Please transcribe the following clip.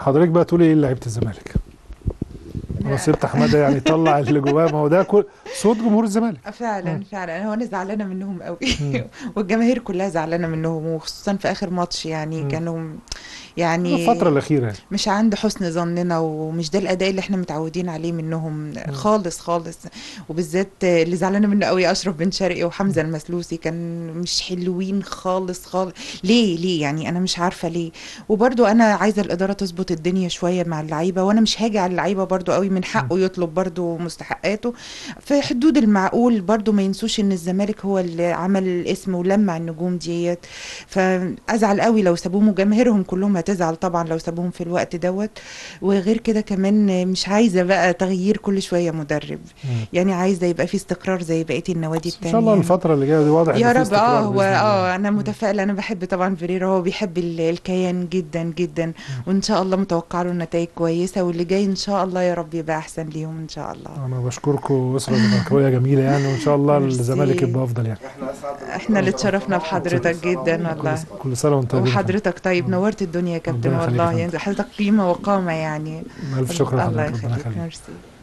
حضرتك بقى تقولي ايه لعيبه الزمالك انا سبت حماده يعني يطلع اللي جواه ما هو ده كل صوت جمهور الزمالك فعلا مم. فعلا هو انا زعلانه منهم قوي مم. والجماهير كلها زعلانه منهم وخصوصا في اخر ماتش يعني مم. كانوا يعني الفتره الاخيره يعني مش عند حسن ظننا ومش ده الاداء اللي احنا متعودين عليه منهم خالص خالص وبالذات اللي زعلانه منه قوي اشرف بن شرقي وحمزه المسلوسي كان مش حلوين خالص خالص ليه ليه يعني انا مش عارفه ليه وبرضو انا عايزه الاداره تظبط الدنيا شويه مع اللعيبه وانا مش هاجي على اللعيبه برضو قوي من حقه يطلب برضو مستحقاته في حدود المعقول برضو ما ينسوش ان الزمالك هو اللي عمل الاسم ولمع النجوم ديت فازعل قوي لو سابوهم وجماهيرهم كلهم هتزعل طبعا لو سابوهم في الوقت دوت وغير كده كمان مش عايزه بقى تغيير كل شويه مدرب مم. يعني عايزه يبقى في استقرار زي بقيه النوادي ان التانية شاء الله الفتره اللي جايه دي واضح يا إن في رب استقرار اه هو بإذن الله. اه انا متفائله انا بحب طبعا فيريرا هو بيحب ال- الكيان جدا جدا وان شاء الله متوقع له نتائج كويسه واللي جاي ان شاء الله يا رب يبقى احسن ليهم ان شاء الله انا بشكركم اسره زملكاويه جميله يعني وان شاء الله ميرسي. الزمالك يبقى افضل يعني احنا اللي اتشرفنا بحضرتك جدا والله كل سنه وانت طيب وحضرتك طيب نورت الدنيا يا كابتن ربنا يخليك يا والله فندم. يعني حضرتك قيمه وقامه يعني الف شكر الله لحضرتك ربنا يخليك يخليك ميرسي